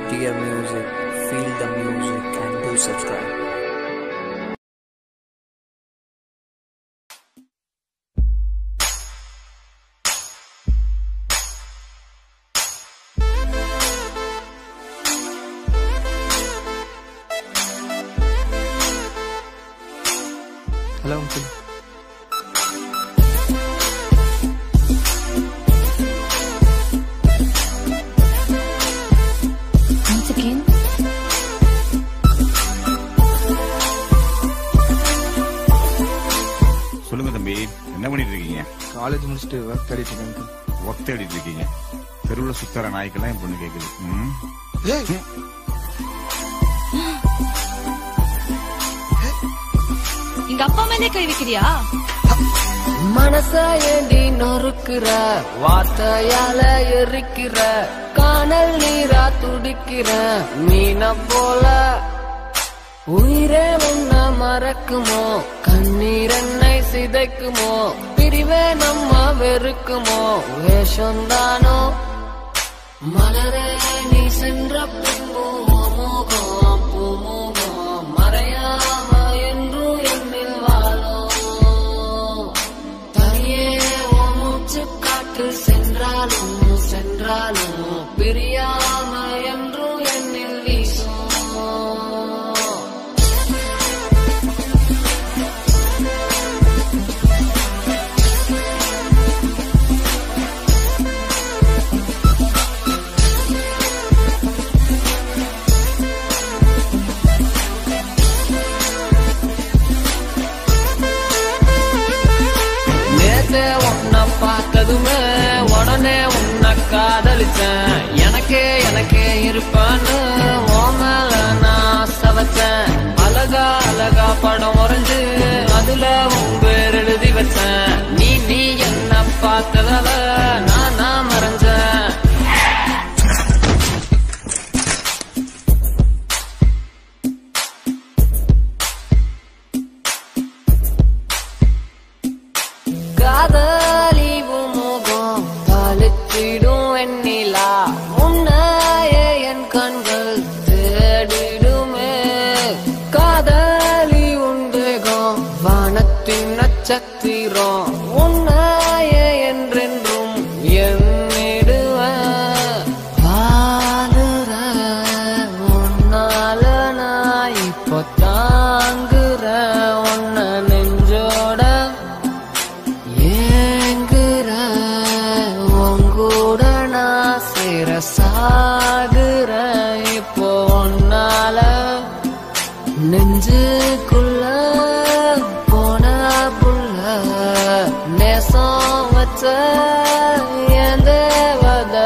Dear music, feel the music and do subscribe. Hello uncle Once again. சொல்லுங்க தம்பி என்ன பண்ணிட்டு இருக்கீங்க காலேஜ் முடிச்சுட்டு ஒர்க் தேடிட்டு இருக்கேன் அங்கிள் ஒர்க் தேடிட்டு இருக்கீங்க தெருவுல சுத்தர நாய்க்கெல்லாம் என் பொண்ணு கேக்குது ம்? எங்க அப்பா மேலே கை வைக்கிறியா மனச ஏண்டி நொறுக்குற வார்த்தையால எரிக்கிற காணல் நீரா துடிக்கிற மீன போல உயிரே உன்ன மறக்குமோ கண்ணீர் என்னை சிதைக்குமோ பிரிவே நம்ம வெறுக்குமோ வேஷம்தானோ மலரே நீ சென்ற பின்பு மோகம் பூமோகம் மறையாம என்றும் என்னில் வாழும் தனியே உன் மூச்சு காற்று சென்றாலும் சென்றாலும் பிரியாம என்றும் என்னில் வீசும் நேத்தே உன்னை பார்த்ததுமே உடனே உன்னை காதலிச்சேன் எனக்கே எனக்கே இருப்பான்னு உன் மேல நான் சவச்சேன் அழகா அழகா படம் வரைஞ்சு அதுல உன் பேர் எழுதி வச்சேன் நீ நீ என்ன பார்த்ததால நான் நான் மறைஞ்சேன் காதலி முகம் தாளித்திடும் வெண்ணிலா உன்னையே என் கண்கள் தேடிடுமே காதலி உண்டேகம் வானத்தின் நட்சத்திரம் உன்னையே என்றென்றும் எண்ணிடுவேன் வாழுற உன்னால நான் இப்போ தாங்குற உன்ன நெஞ்சோட ஏங்குற உங்கூட நான் சேர சாகுற இப்போ உன்னால நெஞ்சுக்குள்ள போன புள்ள நேசம் வச்ச என் தேவத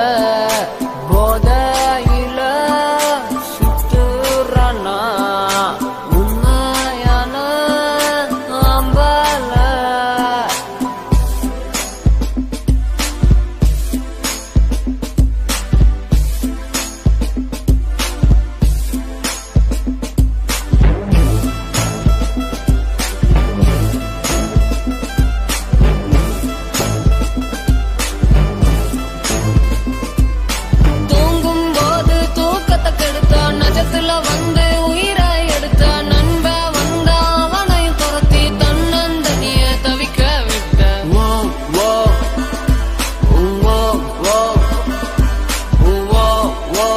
போதையில சுற்றுறானா உண்மையான அம்பல தூங்கும் போது தூக்கத்தை கெடுத்தா நஜத்துல வந்து உயிரை எடுத்தா நண்ப வந்தா அவனையும் துரத்தி தன்னந்தனிய தவிக்க விட்ட ஓ ஓ ஓ ஓ ஓ ஓ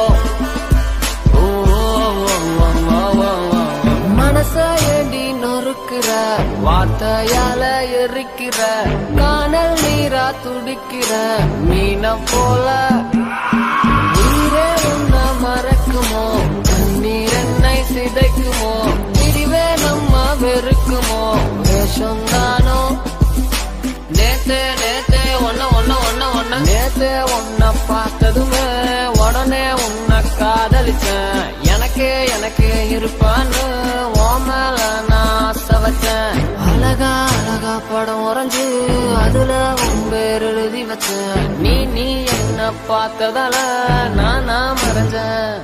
மனச ஏண்டி நொறுக்குற வார்த்தையால எரிக்கிற காணல் நீரா துடிக்கிற மீன போல உயிரே உன்ன மறக்குமோ கண்ணீர் என்னை சிதைக்குமோ பிரிவே நம்ம வெறுக்குமோ வேஷம் தானோ நேத்தே நேத்தே ஒன்ன ஒன்ன ஒன்ன ஒன்ன நேத்தே உன்னை பார்த்ததுமே உடனே உன்னை காதலிச்சேன் எனக்கே எனக்கே இருப்பான்னு உன் மேல நான் சவச்சேன் அழகா அழகா படம் உறைஞ்சு அதுல உன் பேர் எழுதி வச்சேன் நீ நீ என்ன பார்த்ததால நான் நான் மறைஞ்சேன்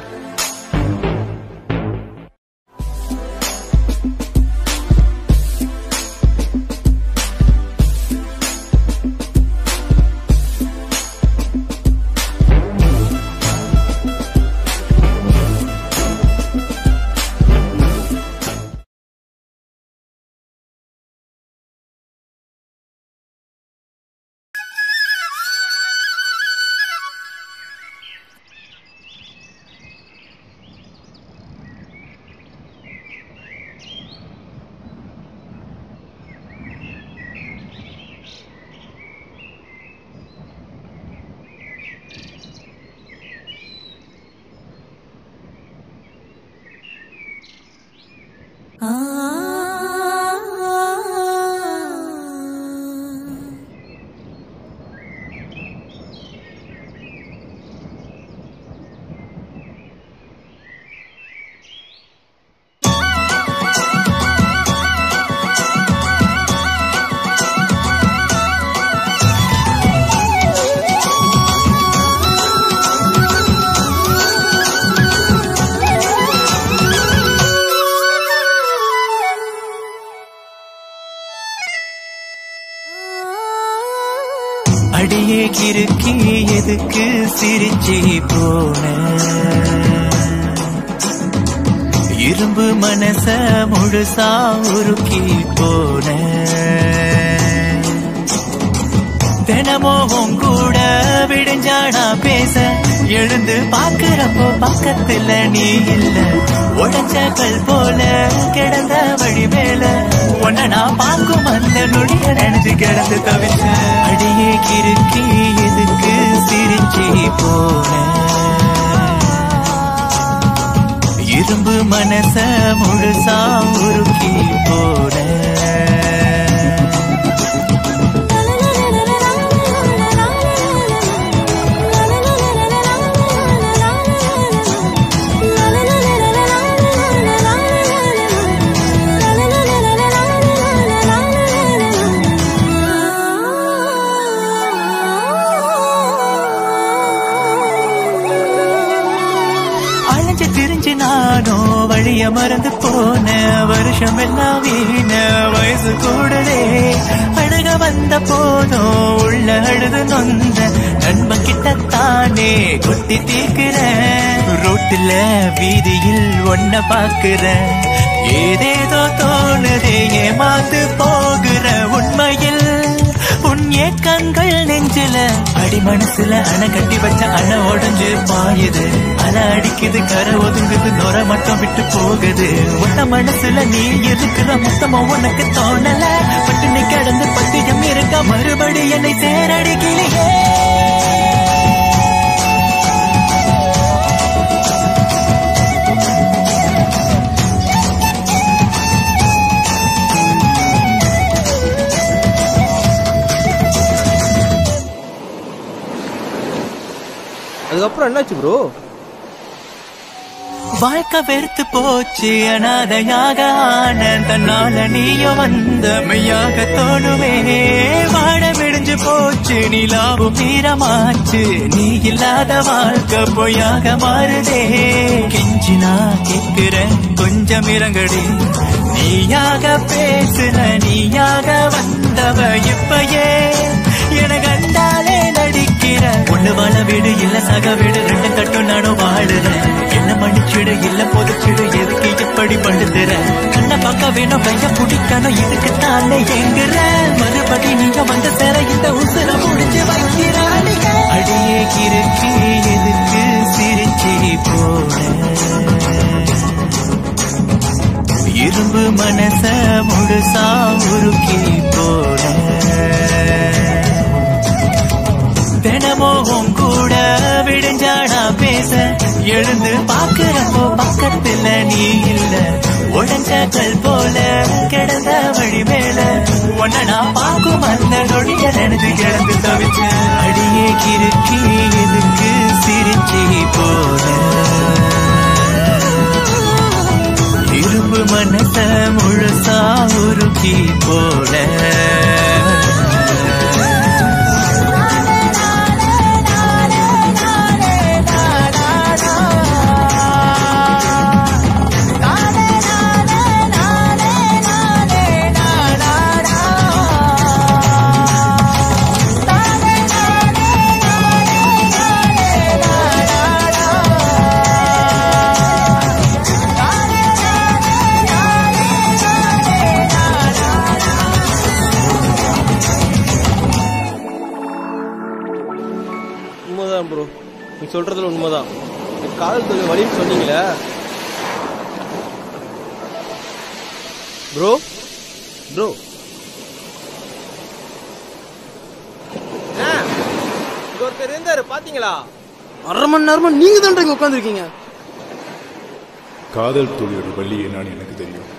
எதுக்கு சிரிச்சி போன இரும்பு மனச முழுசா உருக்கி போன தினமும் உன் கூட விடிஞ்சானா பேச எழுந்து பாக்குறப்போ பக்கத்துல நீ இல்ல உடஞ்ச கல் போல கிடந்த வழி மேல உன்னை நான் பார்க்கும் அந்த நொடிய நினைச்சு கிடந்து தவிச்ச அடியே கிறுக்கி எதுக்கு சிரிச்சி போன இரும்பு மனச முழுசா உருக்கி போன அலைஞ்சு திரிஞ்சு நானும் வழிய மறந்து போன வருஷம் எல்லாம் வீண வயசு கூடலே அழுக வந்த போதும் உள்ள அழுது நொந்த நண்பன் கிட்டத்தானே கொட்டி தீர்க்கிறேன் ரோட்டுல வீதியில் ஒன்ன பாக்குறேன் ஏதேதோ தோணுதே ஏமாந்து போகிற உண்மையில் உன் ஏக்கங்கள் நெஞ்சில அடி மனசுல அணை கட்டி வச்ச அணை உடஞ்சு பாயுது அலை அடிக்குது கரை ஒதுங்குது நொர மட்டும் விட்டு போகுது உன்ன மனசுல நீ இருக்கிற மொத்தமா உனக்கு தோணல பட்டு நீ கிடந்து பத்தியம் இருக்க மறுபடி என்னை தேரடிக்கலையே அதுக்கப்புறம் என்னாச்சு ப்ரோ வாழ்க்கை வெறுத்து போச்சு அனாதையாக ஆன தன்னால நீயும் வந்த மெய்யாக தோணுவே வாட விடிஞ்சு போச்சு நிலாவும் நீரமாச்சு நீ இல்லாத வாழ்க்கை பொய்யாக மாறுதே கெஞ்சி நான் கேட்கிறேன் கொஞ்சம் இறங்கடி நீயாக பேசுன நீயாக வந்தவ இப்பயே எனக்கு கண்டாலே நடிக்கிற ஒண்ணு வாழ வீடு இல்ல சக வீடு ரெண்டு கட்டும் நானும் வாழுறேன் என்ன மன்னிச்சிடு இல்ல பொதிச்சிடு எதுக்கு இப்படி படுத்துற கண்ணை பார்க்க வேணும் கைய பிடிக்கணும் இதுக்கு தானே எங்குற மறுபடி நீங்க வந்த சேர இந்த உசுர முடிஞ்சு வைக்கிற அடியே கிறுக்கி எதுக்கு சிரிச்சி போன இரும்பு மனச முழுசா உருக்கி போன தினமும் உன் கூட விடிஞ்சானா பேச எழுந்து பாக்குறப்போ பக்கத்துல நீ இல்ல உடஞ்ச கல் போல கிடந்த வழி மேல உன்னை நான் பார்க்கும் அந்த நொடிய நினைச்சு கிடந்து தவிச்ச அடியே கிறுக்கி எதுக்கு சிரிச்சி போன இரும்பு மனச முழுசா உருக்கி போல உண்மைதான் ப்ரோ நீ சொல்றதுல உண்மைதான் இந்த காதல் தொழில் வழின்னு சொன்னீங்களே ப்ரோ ப்ரோ இங்க ஒருத்தர் இருந்தாரு பாத்தீங்களா அரை மணி நேரமா நீங்க தான் இங்க உட்காந்துருக்கீங்க காதல் தோழியோட வள்ளி என்னன்னு எனக்கு தெரியும்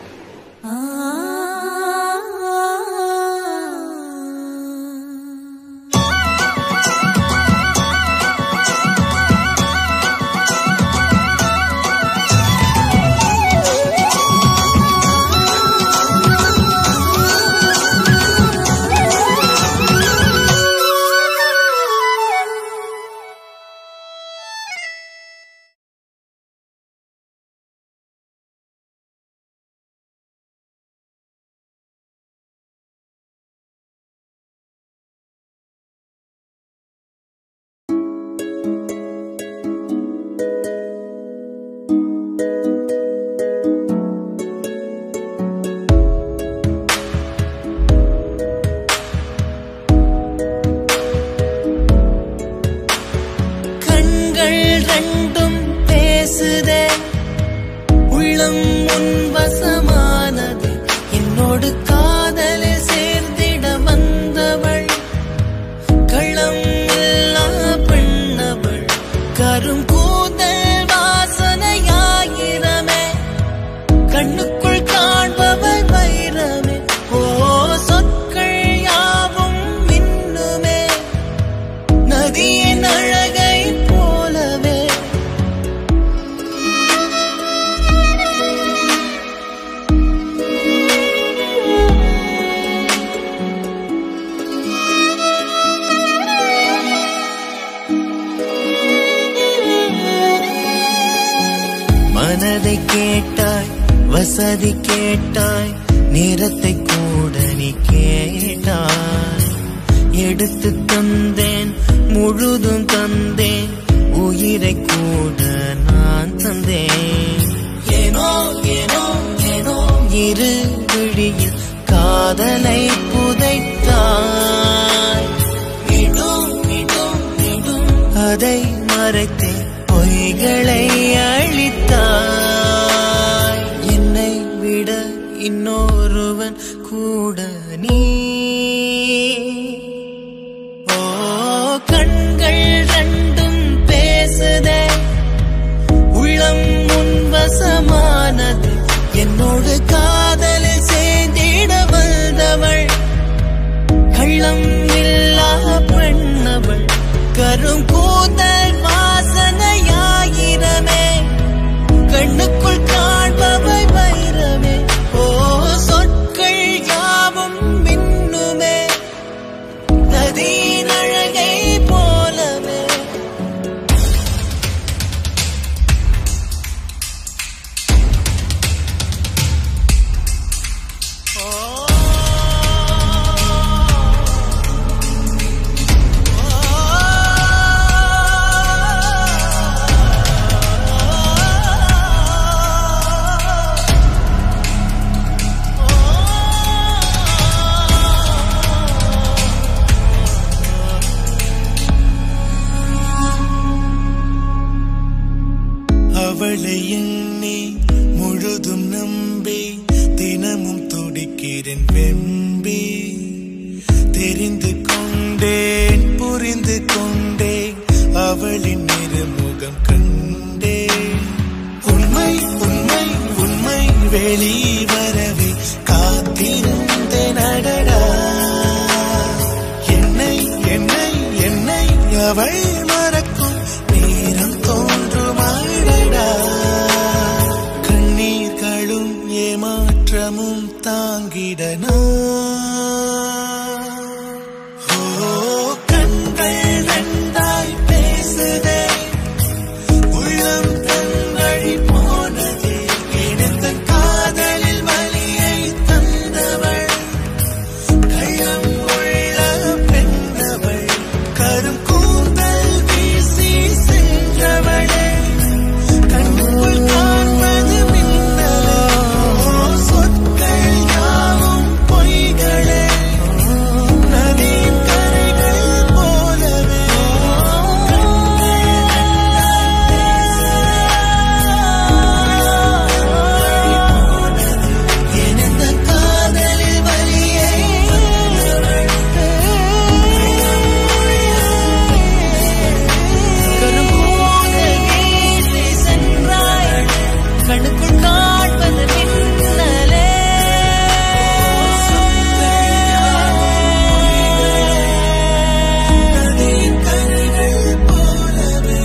மனதை கேட்டாய் வசதி கேட்டாய் நேரத்தை கூட நீ கேட்டாய் எடுத்து தந்தேன் முழுதும் தந்தேன் உயிரை கூட நான் தந்தேன் ஏனோ ஏனோ ஏனோ இரு விழியில் காதலை புதைத்தாய் மீண்டும் மீண்டும் மீண்டும் அதை மறைத்தே பொய்களை அழித்தாய் என்னை விட இன்னொருவன் கூட நீ ஓ கண்கள் ரெண்டும் பேசுதே உள்ளம் முன்வசமானது என்னோடு காதலில் சேர்ந்திட வந்தவள் கள்ளம் இல்லா பெண்ணவள் கரும் கூந்தல் வாசனையாயிரமே கண்ணுக்குள் காண்பவை வைரமே ஓ சொற்கள் யாவும் மின்னுமே நதியின் அழகை போலவே அவளை எண்ணி முழுதும் நம்பி தினமும் துடிக்கிறேன் வெம்பி தெரிந்து கொண்டேன் புரிந்து கொண்டேன் அவளின் நிறமுகம் கண்டேன் உண்மை உண்மை உண்மை வெளிவரவே காத்திருந்தேன் அடடா என்னை என்னை என்னை அவள் மறக்கும் நேரம் தோன்றுமாடடா கண்ணீர்களும் ஏமாற்றமும் தாங்கிடனா ஓ கண்கள் ரெண்டாய் பேசுதே உள்ளம் தங்கழி போனதே எனக்கு காதலில் வலியை தந்தவள் கள்ளம் உள்ள பெண்ணவள் கரும் கூந்தல் வீசி சென்றவளே கண்ணுக்குள் காண்பது மின்னலோ சொற்கள் யாவும் பொய்களே நதியின் கரைகள் போலவே எனந்த காதலில் வலியை கரும்பூதல் வீசி சென்றாய் கண்ணுக்குள் காண்பது மின்னலே நதியின் கரைகள் போலவே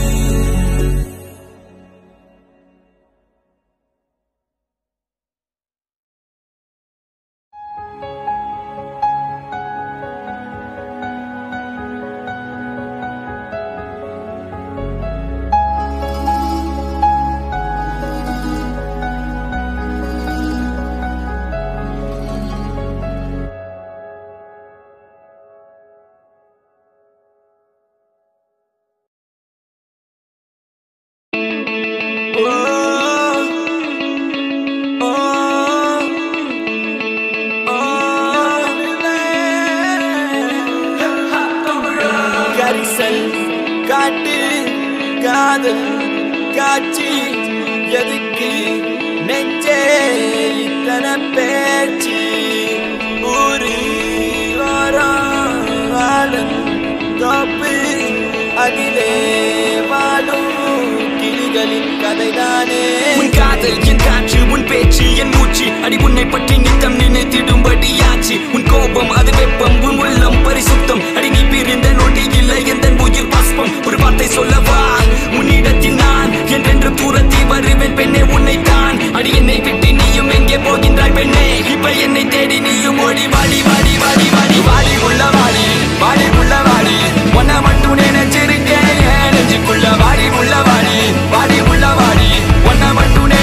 கரிசல் காட்டு காதல் காட்சி எதுக்கு நெஞ்சே இத்தனை பேச்சு ஊரு வாரம் வாழும் தோப்பு அதிலே வாழும் கிளிகளின் கதைதானே உன் காதல் என் காற்று உன் பேச்சு என் மூச்சு அடி உன்னை பற்றி நித்தம் நினைத்திடும்படியாச்சு உன் கோபம் அது வெப்பம் உன் உள்ளம் பரிசுத்தம் அடி நீ பிரிந்த நொடி இல்லை எந்த உயிர் பாஸ்பம் ஒரு வார்த்தை சொல்லவா உன்னிடத்தில் நான் என்றென்று தூரத்தி வருவேன் பெண்ணே உன்னை தான் அடி என்னை விட்டு நீயும் எங்கே போகின்றாய் பெண்ணே இப்ப என்னை தேடி நீயும் ஓடி வாடி வாடி வாடி வாடி வாடி உள்ள வாடி வாடி உள்ள வாடி உன்னை மட்டும் நினைச்சிருக்கேன் என் நெஞ்சுக்குள்ள வாடி உள்ள வாடி வாடி உள்ள வாடி உன்னை மட்டும்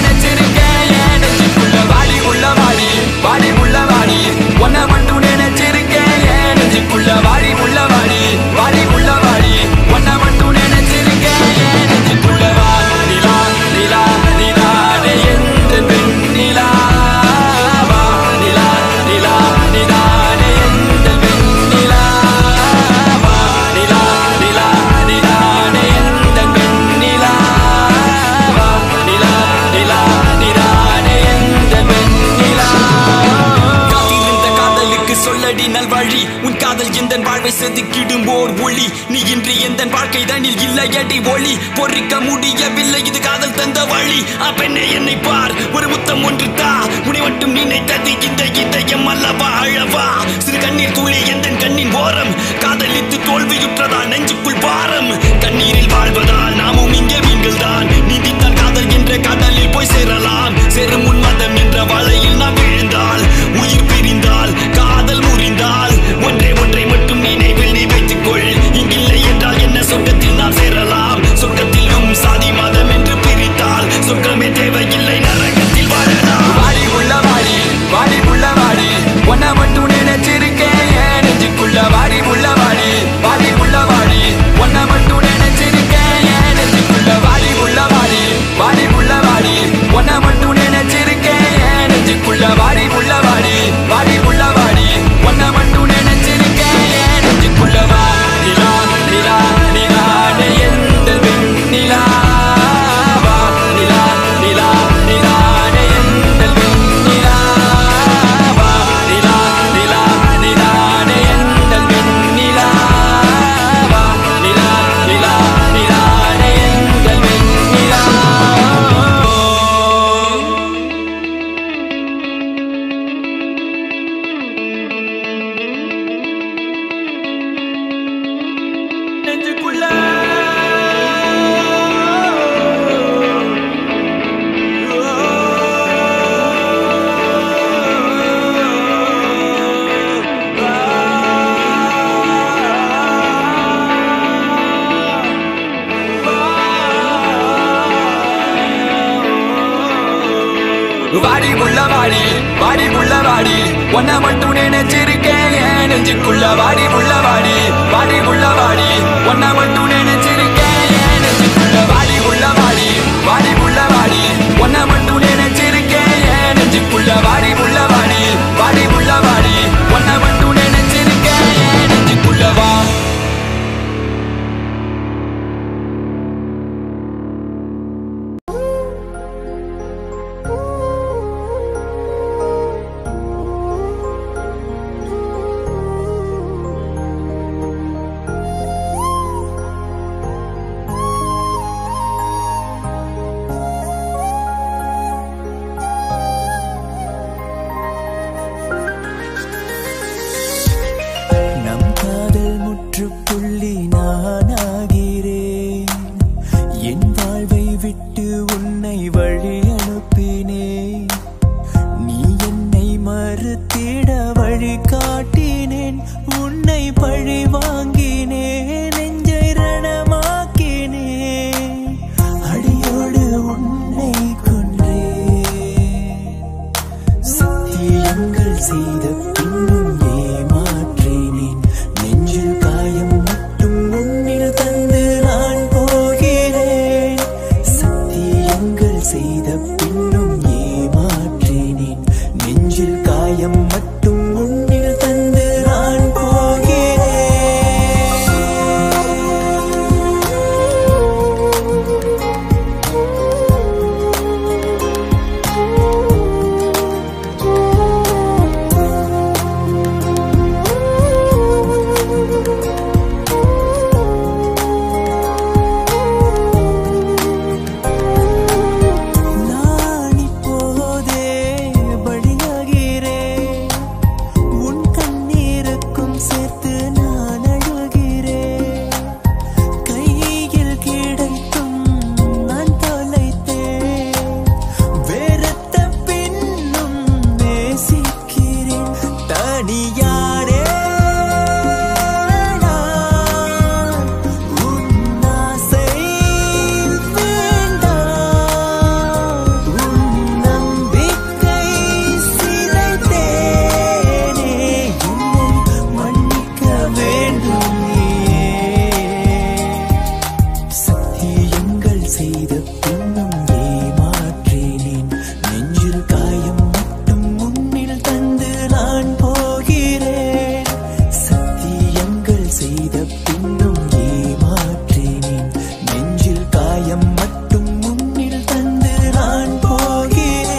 திக்கிடும் ஓர் ஒளி நீ இன்றி எந்த வாழ்க்கை தனில் இல்லையடி ஒளி பொறிக்க முடியவில்லை இது காதல் தந்த வழி ஆ பெண்ணே என்னை பார் ஒரு முத்தம் ஒன்று தா உன்னை மட்டும் நினைத்தது இந்த இதயம் அல்லவா அழவா சிறு கண்ணீர் துளி எந்த கண்ணின் ஓரம் காதலித்து தோல்வியுற்றதா நெஞ்சுக்குள் பாரம் கண்ணீரில் வாழ்வதால் நாமும் இங்கே மீன்கள் தான் நீந்தித்தான் காதல் என்ற கடலில் போய் சேரலாம் சேரும் உன்மதம் என்ற வலையில் நாம் விழுந்தால் உயிர் பிரிந்தால் காதல் முறிந்தால் ஒன்றே ஒன்றை மட்டும் நினைவில் நீ வைத்துக்கொள் இங்கில்லை என்றால் என்ன சொர்க்கத்தில் நாம் சேரலாம் சொர்க்கத்திலும் சாதி மதம் என்று பிரித்தால் சொர்க்கமே தேவையில்லை நரகத்தில் வாழலாம் வாடி உள்ள வாடி வாடி உள்ள வாடி ஒன்ன மட்டும் நினைச்சிருக்கேன் என் நெஞ்சுக்குள்ள வாடி உள்ள வாடி வாடி உள்ள வாடி ஒன்ன மட்டும் நினைச்சிருக்கேன் என் நெஞ்சுக்குள்ள வாடி உள்ள வாடி வாடி உள்ள வாடி ஒன்ன மட்டும் நினைச்சிருக்கேன் என் நெஞ்சுக்குள்ள வாடி உள்ள வாடி வாடி உள்ள வாடி ஒன்ன மட்டும் நினைச்சிருக்கேன் என் நெஞ்சுக்குள்ள வா நிலா நிலா நிலா எந்த வெண்ணிலா வா நிலா நிலா நிலா எந்த வெண்ணிலா வா நிலா நிலா நிலா எந்த வெண்ணிலா வா நிலா நிலா நிலா எந்த வெண்ணிலா நெஞ்சுக்குள்ள வாடி உள்ள வாடி வாடி உள்ள வாடி ஒன்ன மட்டும் நினைச்சிருக்கேன் என் நெஞ்சுக்குள்ள வாடி உள்ள வாடி வாடி உள்ள வாடி ஒன்ன மட்டும் நினைச்சிருக்கேன் என் நெஞ்சுக்குள்ள வாடி உள்ள வாடி வாடி உள்ள வாடி ஒன்ன மட்டும் நினைச்சிருக்கேன் என் நெஞ்சுக்குள்ள வாடி உள்ள வாடி வாடி உள்ள வாடி ஒன்ன மட்டும் நினைச்சிருக்கேன் என் நெஞ்சுக்குள்ள வா நம் காதல் முற்றுப்புள்ளி நானாகிறேன் என் வாழ்வை விட்டு உன்னை வழி அனுப்பினேன் நீ என்னை மறுத்திட வழி காட்டினேன் உன்னை பழி வாங்கினேன் நெஞ்சை ரணமாக்கினேன் அடியோடு உன்னை கொன்றேன் சத்தியங்கள் செய்த பின்னும் ஏமாற்றினேன் நெஞ்சில் காயம் மட்டும் உன்னில் தந்து நான் போகிறேன் சத்தியங்கள் செய்த பின்னும் ஏமாற்றினேன் நெஞ்சில் காயம் மட்டும் உன்னில் தந்து நான் போகிறேன் நான் இப்போதே பலியாகிறேன் உன் கண்ணீருக்கும் சேர்த்து நான் அழுகிறேன் கையில் கிடைத்தும் நான் தொலைத்தேன் வெறுத்த பின்னும் நேசிக்கிறேன் தனியாரே நான் உன் ஆசை வேண்டாம் உன் நம்பிக்கை சிதைத்தேனே என்னை மன்னிக்க வேண்டும் நீயே சத்தியங்கள் செய்த பின்னும் ஏமாற்றினேன் நெஞ்சில் காயம் மட்டும் முன்னில் தந்து நான் போகிறேன் சத்தியங்கள் செய்த பின்னும் ஏமாற்றினேன் நெஞ்சில் காயம் மட்டும் முன்னில் தந்து நான் போகிறேன்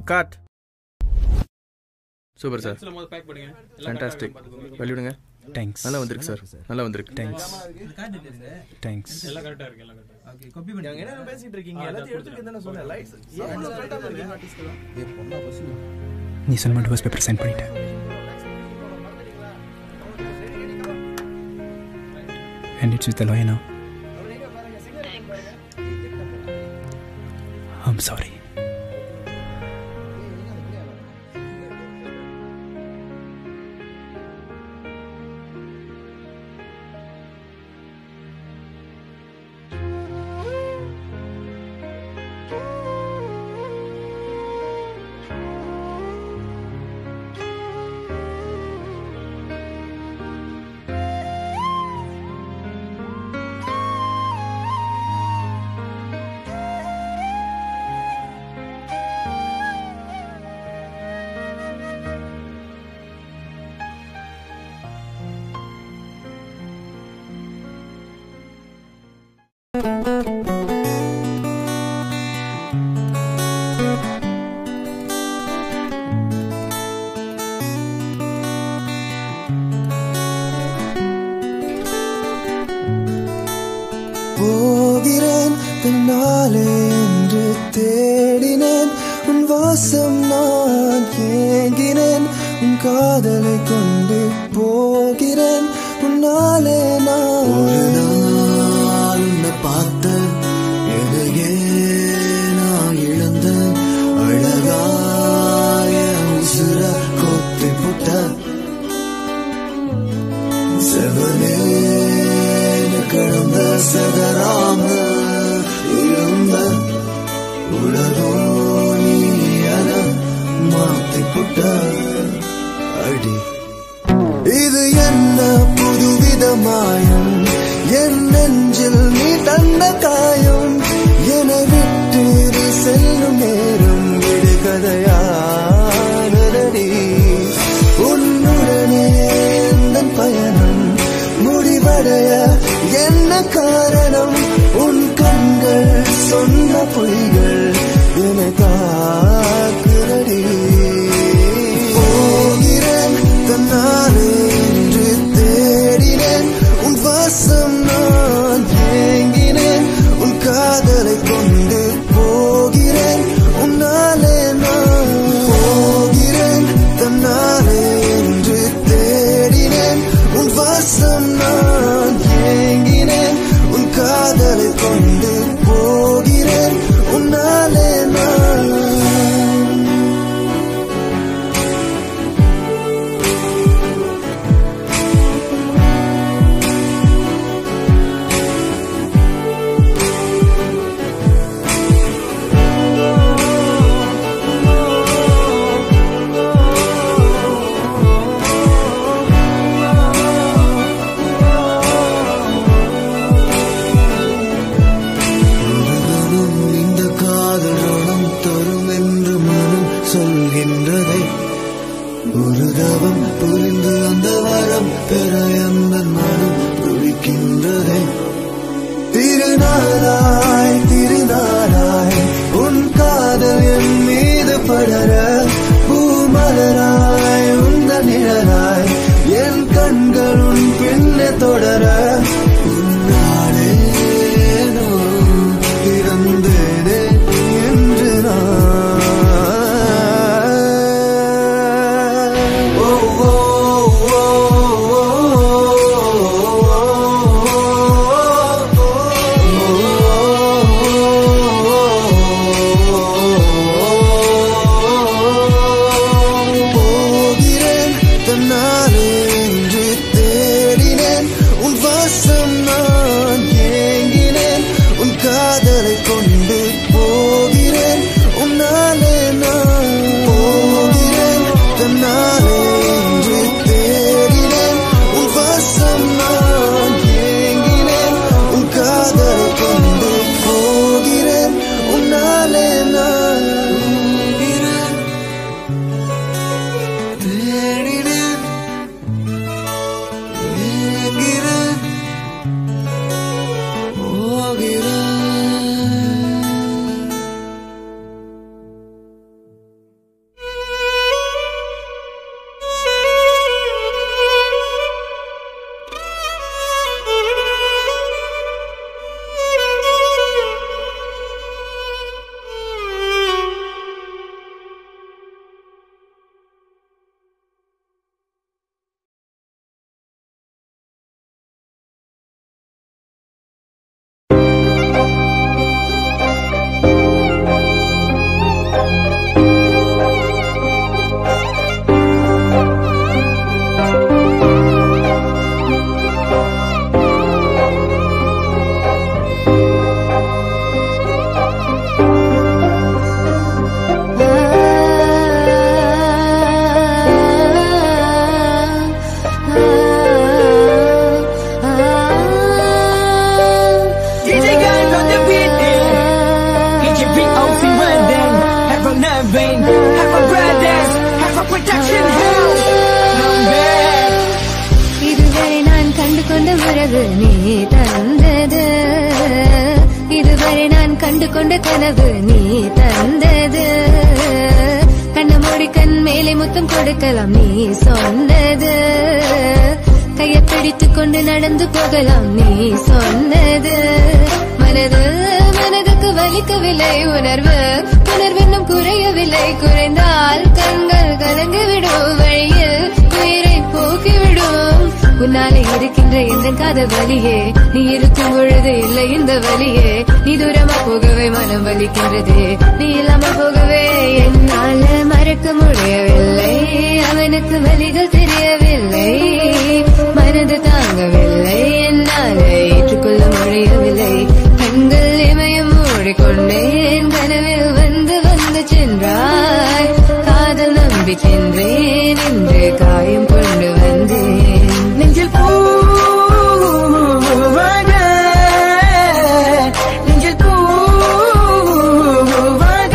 கட் சூப்பர் சார் Pencil மொத pack பண்ணுங்க. எல்லாம் ஃபேண்டாஸ்டிக் correct ஆ பார்த்துக்கோங்க. வெளியிடுங்க Thanks. நல்லா வந்திருக்கு சார் நல்லா வந்திருக்கு தேங்க்ஸ் தேங்க்ஸ் எல்லாம் correct ஆ இருக்கு, எல்லாம் correct ஆ இருக்கு. காப்பி பண்ணி என்ன பேசிட்டு இருக்கீங்க ஆ, எல்லாத்தையும் அதான் எடுத்துட்டு தானே சொன்னேன் லைட்ஸ் எவ்வளவு கரெக்டா இருக்கீங்க நீ சொன்ன டிவோர்ஸ் பேப்பர் சைன் பண்ணிட்டேன் And it's with the lawyer now. I'm sorry. போகிறேன் தன்னாலே என்று தேடினேன் உன் வாசம் நான் ஏங்கினேன் உன் காதலை கொண்டு போகிறேன் உன்னாலே நான் ஒரு நாள் உன்னை பார்த்த எதையே நான் இழந்த அழகாய உசுர கொத்தி புட்ட செவனேன கடந்த சதராம இருந்த உலகோ நீ என மாத்தி புட்ட அடி இது என்ன புதுவித மாயம் என் நெஞ்சில் நீ தந்த காயம் என விட்டு நீ செல்லும் நேரம் விடுகதையானடி உன்னுடனே எந்தன் பயணம் முடிவடைய என்ன காரணம் உன் கண்கள் சொன்ன பொய்கள் என காக்குறடி போகிறேன் தன்னாலே என்று தேடினேன் உன் வாசம் நான் ஏங்கினேன் உன் காதலை கொண்டு போகிறேன் உன்னாலே நான் போகிறேன் தன்னாலே என்று தேடினேன் உன் வாசம் நான் ஏங்கினேன் உன் காதலை கொண்டு போகிறேன் உன்னாலே நான் உலகம் இந்த காதல் ரணம் தரும் என்று மனம் சொல்கின்றதை ஒரு தவம் புரிந்து அந்த வரம் பெற எந்த மனம் துடிக்கின்றதை திருநாளாய் திருநாளாய் உன் காதல் என் மீது படர பூமலராய் உந்த நிழலாய் என் கண்கள் உன் பின்னே தொடர உன்னாலே நான் இறந்தேனே என்று நான் ஓ ஓ ஓ ஓ இதுவரை நான் கண்டு கொண்ட உறவு நீ தந்தது இதுவரை நான் கண்டு கொண்ட கனவு நீ தந்தது கண்ண மூடி கண் மேலே முத்தம் கொடுக்கலாம் நீ சொன்னது கையை பிடித்துக் கொண்டு நடந்து போகலாம் நீ சொன்னது மனது மனதுக்கு வலிக்கவில்லை உணர்வு உணர்வென்னும் குறையவில்லை குறைந்தால் கண்கள் கலங்கிவிடும் வழியில் உயிரை போக்கிவிடும் உன்னாலே இருக்கின்ற எந்த காதல் வலியே நீ இருக்கும் பொழுது இல்லை இந்த வலியே நீ தூரமா போகவே மனம் வலிக்கின்றது நீ இல்லாம போகவே என்னால மறக்க முடியவில்லை அவனுக்கு வலிகள் தெரியவில்லை மனது தாங்கவில்லை என்னால ஏற்றுக்கொள்ள முடியவில்லை கண்கள் இமயம் மூடிக்கொண்டேன் கனவில் வந்து வந்து சென்றாய் காதல் நம்பி சென்றேன் என்று காயம் கொண்டு வந்தேன் நெஞ்சில் பூவாக நெஞ்சில் பூவாக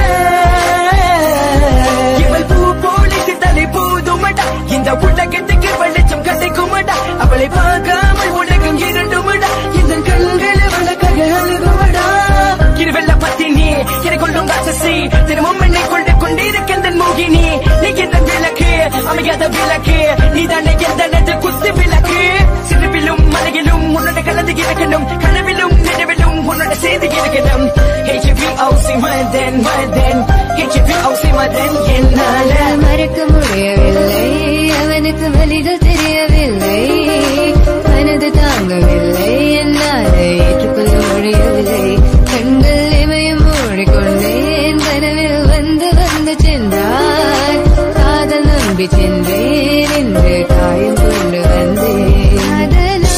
இவள் பூ போலித்து தலை போதுமடா இந்த உலகத்துக்கு வெளிச்சம் கிடைக்குமடா அவளை பார்க்காமல் உலகம் இரண்டுமடா இந்த கண்களை வளர்க்க அழுகுமடா இருவெல்ல பத்தினி என்னை கொள்ளும் ராட்சசி தினமும் என்னை கொண்டு கொண்டிருக்கின்ற மோகினி நீ எந்த விளக்கு அமையாத விளக்கு நீ தானே எந்த குத்து விளக்கு சிறுவிலும் மலையிலும் உன்னோட கலந்து இருக்கணும் கனவிலும் நினைவிலும் உன்னோட செய்தி இருக்கணும் HVOC மதன் மதன் HVOC மதன் என்னால மறக்க முடியவில்லை அவனுக்கு வலிகள் தெரியவில்லை மனது தாங்கவில்லை என்னால் ஏற்றுக்கொள்ள முடியவில்லை கண்கள் இமயம் மூடிக்கொண்டேன் கனவில் வந்து வந்து சென்றார் காதல் நம்பி சென்றேன் என்று காயம் கொண்டு வந்தேன் அதனா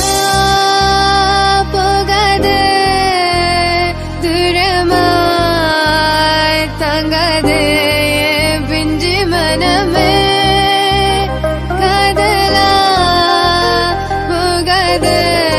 போகாதே தூரமாய் தங்காதே என் பிஞ்சு மனமே காதலா போகாதே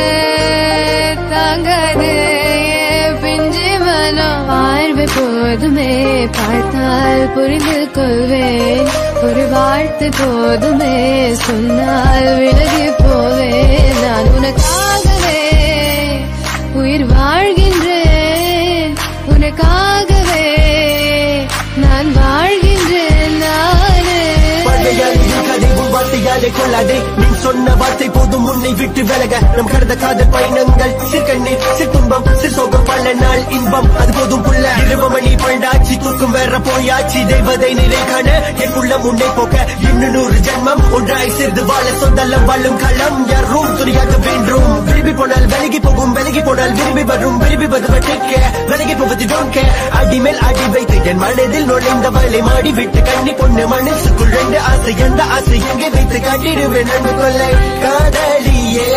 தாங்காதே என் பிஞ்சு மனம் பார்வை போதுமே பார்த்தால் புரிந்து கொள்வேன் ஒரு வார்த்தை போதுமே சொன்னால் விலகி போவேன் நான் உனக்காகவே உயிர் வாழ்கின்றேன் உனக்காகவே நான் வாழ்கின்றேன் நானே பழையாளி கதை உன் வார்த்தையாலே கொள்ளாதே நீ சொன்ன வார்த்தை போதும் உன்னை விட்டு விலக நம் கடந்த காதல் பயணங்கள் சிற்கண்ணீர் சிற்றுன்பம் சிற்சோகம் பல நாள் இன்பம் அது போதும் புள்ள இரவு மணி பண்டாச்சி தூக்கம் வேற போயாச்சி தெய்வதை நிலை காண என் உள்ளம் உன்னை போக்க இன்னும் நூறு ஜென்மம் ஒன்றாய் சேர்ந்து வாழ சொந்தல்லம் வாழும் களம் யாரும் துணியாக வேண்டும் விரும்பி போனால் விலகி போகும் விலகி போனால் விரும்பி வரும் விரும்பி வருவ டேக் விலகி போவது டோன்ட் கேர் அடி மேல் அடி வைத்து என் மனதில் நுழைந்த வலை மாடி விட்டு கண்ணி பொண்ணு மனசுக்குள் ரெண்டு ஆசை எந்த ஆசை எங்கே வைத்து காட்டிடுவேன் அன்பு கொள்ளை காதலியே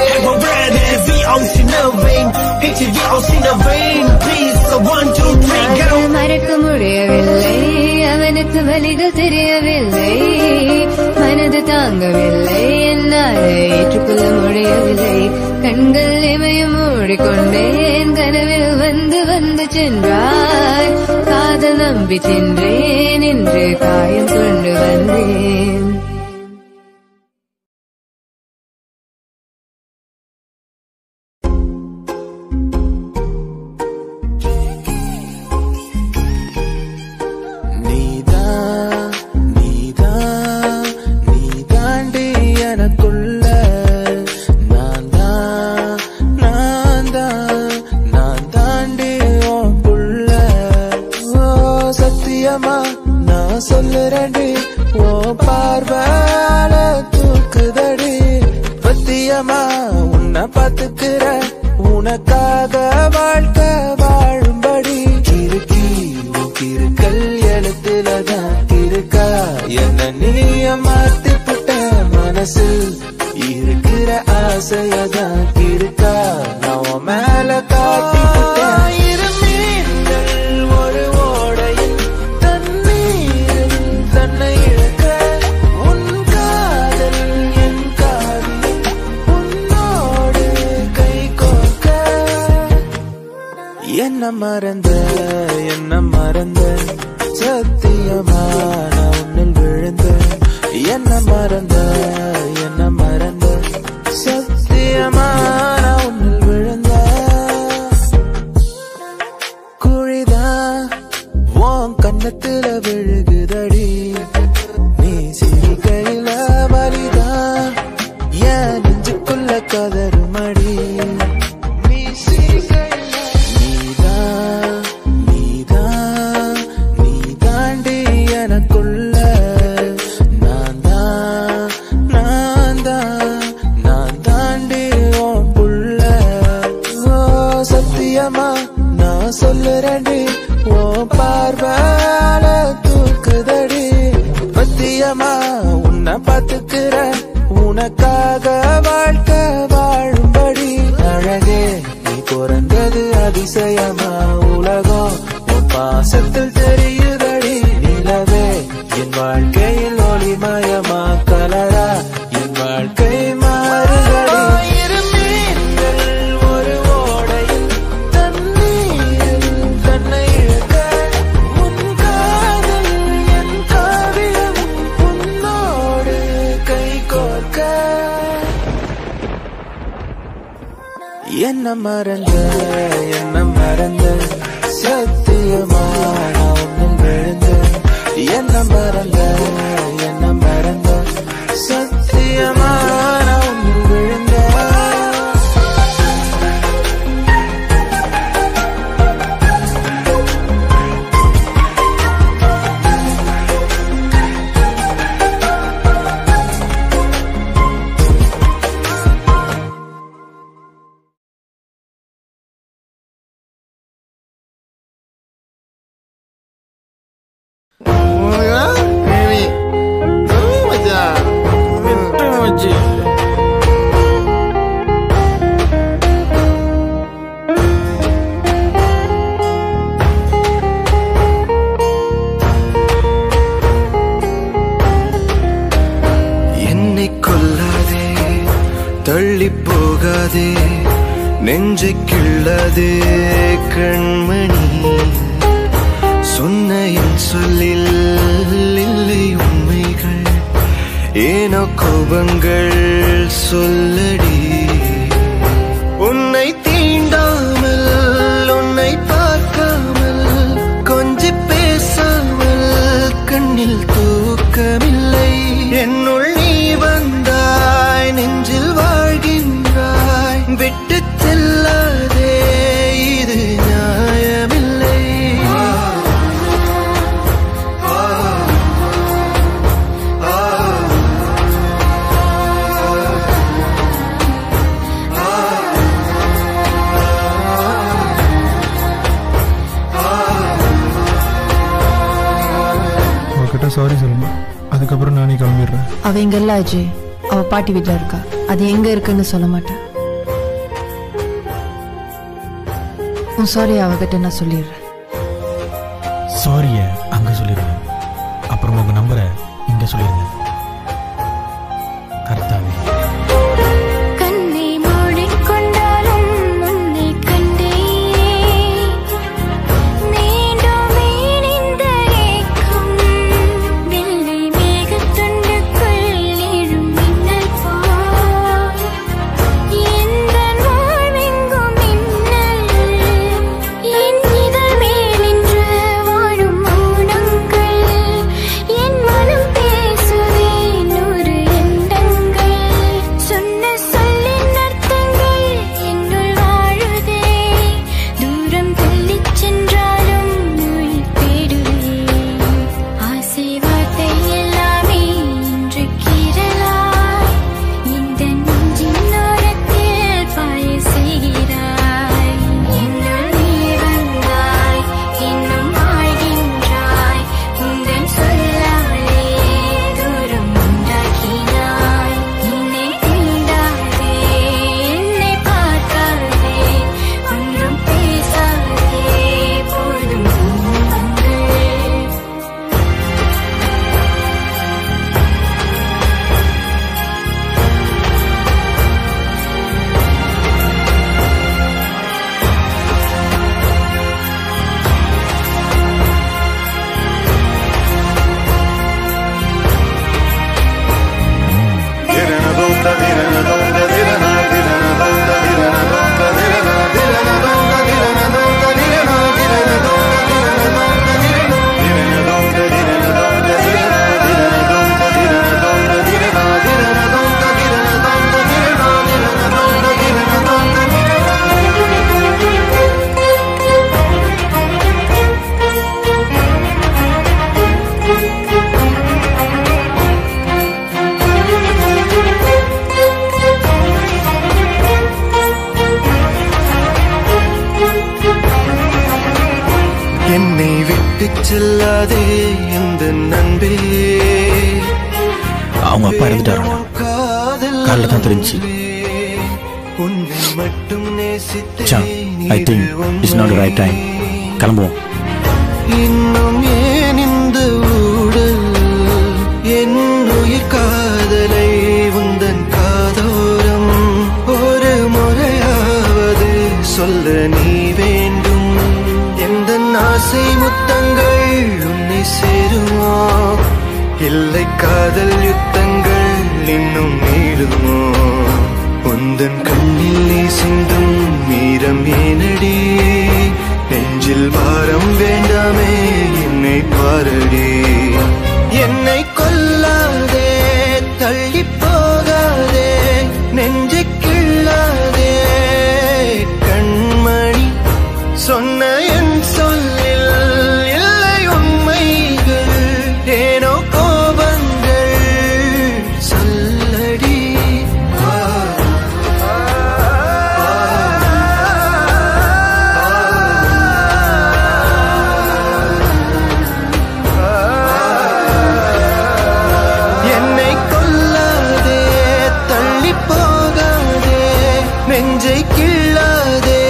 காதல் மறக்க முடியவில்லை அவனுக்கு வலிகள் தெரியவில்லை மனது தாங்கவில்லை என்னால் ஏற்றுக்கொள்ள முடியவில்லை கண்கள் இமயம் மூடிக்கொண்டேன் கனவில் வந்து வந்து சென்றாய் காதல் நம்பி சென்றேன் என்று காயம் கொண்டு வந்தேன் நீதா நீதா நீ தாண்டி எனக்குள்ள நான் தான் நான் தான் நான் தாண்டி உன் புள்ள ஓ சத்தியமா நான் சொல்லுறேன்டி ஓ பார்வால தூக்குதடி பத்தியமா உன்னை பாத்துக்கிற உனக்காக வாழ்க்கை வாழும்படி இருக்கி உன் கிருக்கல் எழுத்துலதான் இருக்கா என்ன நீய மாத்தி புட்ட மனசில் இருக்கிற ஆசையதான் இருக்கா நான் உன் மேல காட்டி புட்டேன் இரு மீன்கள் ஒரு ஓடையில் தண்ணீரில் தன்னை இழுக்க உன் காதல் என் காதல் உன்னோடு கை கோர்க்க என்ன மறந்த என்ன மறந்த சத்தியமா நான் உன்னில் விழுந்த என்ன மறந்த என்ன மறந்த சத்தியமா நான் உன்னில் விழுந்த குழிதான் உன் கண்ணத்துல விழுகுதடி நீ சிரிக்கையில வலிதான் என் நெஞ்சுக்குள்ள கதறுமடி நீ சிரிக்கையில நீதான் நீதான் நீ தாண்டி எனக்குள்ள நான் தான் நான் தான் நான் தாண்டி உன் புள்ள ஓ சத்தியமா நான் சொல்லுறேன்டி ஓ பார்வால தூக்குதடி பத்தியமா உன்னை பாத்துக்கிறேன் உனக்காக வாழ்க்கை வாழும்படி அழகே நீ பிறந்தது அதிசயமா உலகம் உன் பாசத்தில் தெரியுதடி நிலவே என் வாழ்க்கையில் ஒளிமயமா கலரா என் வாழ்க்கை மாறுதடி இரு மீன்கள் ஒரு ஓடையில் தண்ணீரில் தன்னை இழக்க உன் காதல் என் காவியம் உன்னோடு கை கோர்க்க என்ன மறந்த என்ன மறந்த சத்தியமா நான் உன்னில் விழுந்த என்ன மறந்த என்ன மறந்த சத்தியமா நான் உன்னில் விழுந்த என்னை கொல்லாதே தள்ளி போகாதே நெஞ்சை கிள்ளாதே கண்மணி சொன்ன என் சொல்லில் இல்லை உண்மைகள் ஏனோ கோபங்கள் சொல்லடி உன்னை தீண்டாமல் உன்னை பார்க்காமல் கொஞ்சி பேசாமல் கண்ணில் தூக்கமில்லை என்னுள் நீ வந்தாய் நெஞ்சில் வாழ்கின்றாய் விட்டு செல்லாதே இது நியாயமில்லை அவகிட்ட சாரி சொல்லுமா அதுக்கப்புறம் நானே கிளம்பிடுறேன் அவ இங்க இல்ல அஜய் அவ பாட்டி வீட்ல இருக்கா அது எங்க இருக்குன்னு சொல்ல மாட்டேன் உன் சாரி அவகிட்ட நான் சொல்லிடுறேன் சாரிய அங்க சொல்லிடுங்க அப்புறம் உங்க நம்பரை இங்க சொல்லிருங்க கர்த்தாவே கண்ணை மூடிக்கொண்டாலும் உன்னை கண்டேன் மீண்டும் மீனிந்த ஏக்கம் வெள்ளை மேகத்துண்டுக்குள் எழும் மின்னல் போல் எந்த வாழ்வெங்கும் மின்னல் என் இதழ் மேல் நின்று வாழும் அவங்க அப்பா இறந்துட்டாராடா காலைல தான் தெரிஞ்சு உன்னை மட்டும் மச்சான் I think it's not right time கிளம்புவோம் இன்னும் ஏன் இந்த ஊடல் என் உயிர் காதலை உந்தன் காதோரம் ஒரு முறையாவது சொல்ல நீ வேண்டும் எந்த ஆசை முத்தங்கள் உன்னை சேருமோ இல்லை காதல் யுத்தங்கள் இன்னும் நீளுமோ உந்தன் கண்ணில் நீ சிந்தும் மீரம் ஏனடி நெஞ்சில் பாரம் வேண்டாமே என்னை பாரடி என்னை கொல்லாதே தள்ளி போகாதே நெஞ்சை கிள்ளாதே கண்மணி சொன்ன என் சொல்லில் இல்லை உண்மைகள் ஏனோ கோபங்கள் சொல்லடி என்னை கொல்லாதே தள்ளி போகாதே நெஞ்சை கிள்ளாதே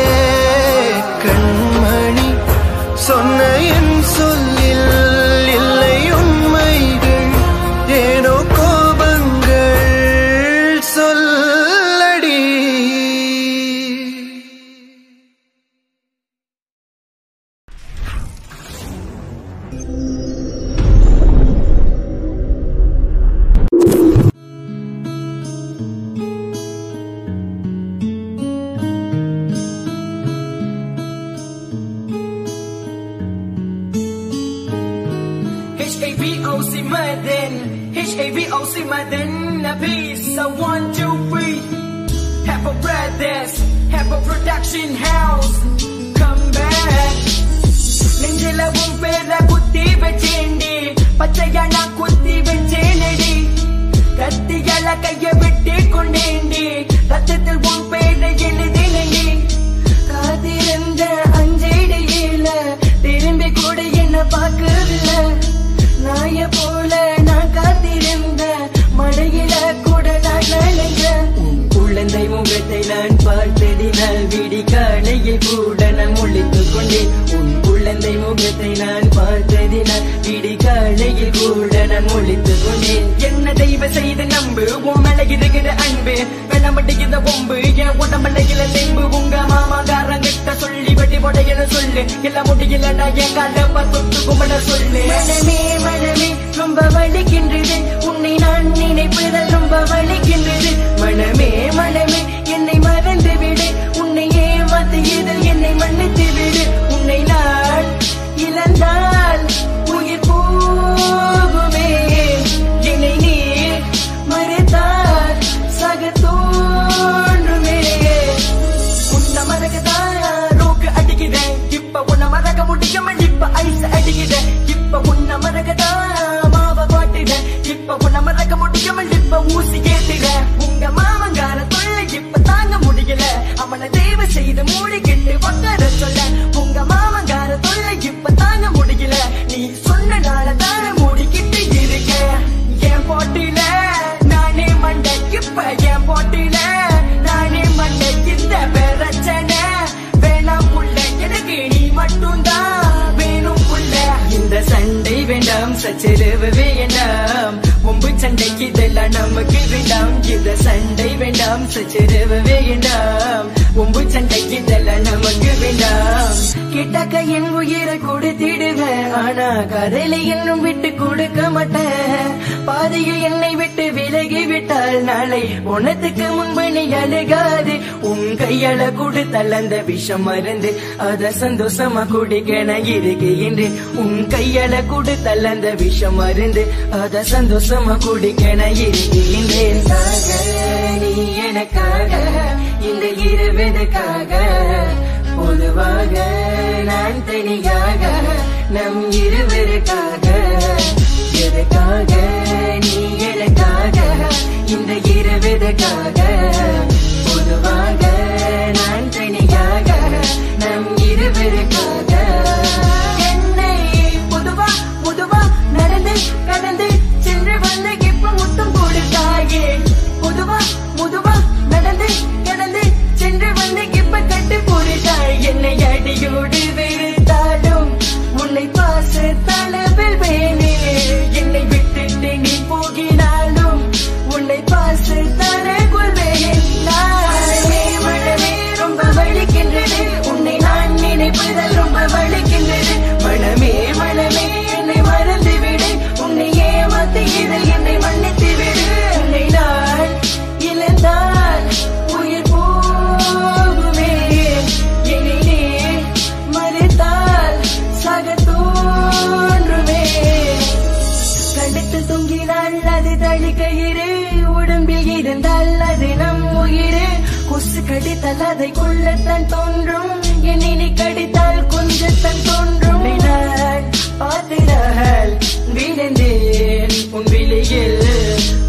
கண்மணி சொன்ன என் சொல்லில் இல்லை உண்மைகள் ஏனோ கோபங்கள் சொல்லடி H-A-V-O-C Madden H-A-V-O-C Madden A piece of one, two, three Have a brothers Have a production house Come back நெஞ்சில உன் பேர குத்தி வச்சேண்டி பச்சையான குத்தி வச்சேனடி கத்தியால கைய விட்டு கொண்டேண்டி ரத்தத்தில் உன் பேரை எழுதினடி காத்திருந்த அஞ்சடியில திரும்பி கூட என்ன பார்க்கவில்லை நாய போல நான் காத்திருந்த மழையில கூட நான் நனைஞ்ச உன் குழந்தை முகத்தை நான் பார்த்ததினால் விடி காலையில் கூட நான் முழித்துக் கொண்டேன் உன் குழந்தை முகத்தை நான் பார்த்ததினால் விடி காலையில் கூட நான் முழித்துக் கொண்டேன் என்ன தெய்வ செய்து நம்பு உன் மேல இருக்கிற அன்பு வேணாமட்டிக்கிற பொம்பு என் உடம்புல தெம்பு உங்க மாமாக்காரங்கிட்ட சொல்லி வெட்டி போடையில சொல்லு இல்ல முடியல நான் என் கால தொட்டு கும்பிட சொல்லு மனமே மனமே ரொம்ப வலிக்கின்றது உன்னை நான் நினைப்பதில் ரொம்ப வலிக்கின்றது மனமே மனமே என்னை மறந்து விடு உன்னை ஏமாத்தியதில் என்னை மன்னித்து விடு உன்னை நான் இழந்தால் உயிர் போகுமே என்னை நீ மறைத்தால் சக தோன்றுமே உன்னை மறக்கதான் ரோக்கு அடிக்கிறேன் இப்ப உன்னை மறக்க முடியாம இப்ப ஐஸ் அடிக்கிறேன் இப்ப உன்னை மறக்கதான் மாவ காட்டுறேன் இப்ப உன்னை மறக்க முடியாம இப்ப ஊசி கேட்டுறேன் உங்க மாமங்கார தொல்லை இப்ப தாங்க முடியல அவனை தேவை செய்து மூடிக்கிட்டு உட்கார சொல்ல உங்க மாமங்கார தொல்லை இப்ப தாங்க முடியல நீ சொன்னனால தானே மூடிக்கிட்டு இருக்க என் போட்டியில நானே மண்டை இப்ப என் போட்டியில நானே மண்டை இந்த பிரச்சனை வேணாம் புள்ள எனக்கு நீ மட்டும்தான் வேணும் புள்ள இந்த சண்டை வேண்டாம் சச்சரவு வேண்டாம் ஒம்பு சண்டைக்கு இதெல்லாம் நமக்கு வேண்டாம் இந்த சண்டை வேண்டாம் சச்சரவு வேண்டாம் ஒம்பு சண்டைக்கு இதெல்லாம் நமக்கு வேண்டாம் கிட்டக்க என் உயிரை கொடுத்திடுவேன் ஆனா கதையில இன்னும் விட்டு கொடுக்க மாட்டேன் பாதியில் என்னை விட்டு விலகி விட்டால் நாளை உனத்துக்கு முன்பு நீ அழுகாது உன் கையால கொடுத்தால் அந்த விஷம் மருந்து அத சந்தோஷமா குடிக்க நான் இருக்கின்றேன் உன் கையால கொடுத்தால் அந்த விஷம் மருந்து அத சந்தோஷமா குடிக்க நான் இருக்கின்றேன் சாக நீ எனக்காக இந்த இரவதுக்காக பொதுவாக நான் தனியாக நம் இருவருக்காக எதுக்காக நீ எனக்காக இந்த இரவதுக்காக பொதுவாக நான் தனியாக நம் இருவருக்காக என்னை பொதுவா பொதுவா நடந்து கடந்து சென்று வந்து இப்ப முத்தம் கூட கயிறு உடம்பில் இருந்தால் அது நம் உயிரு கொசு கடித்தால் அதை கொள்ளத்தான் தோன்றும் என்னை கடித்தால் கொஞ்சத்தான் தோன்றும் நான் பார்த்திடால் விழுந்தேன் உன் விழியில்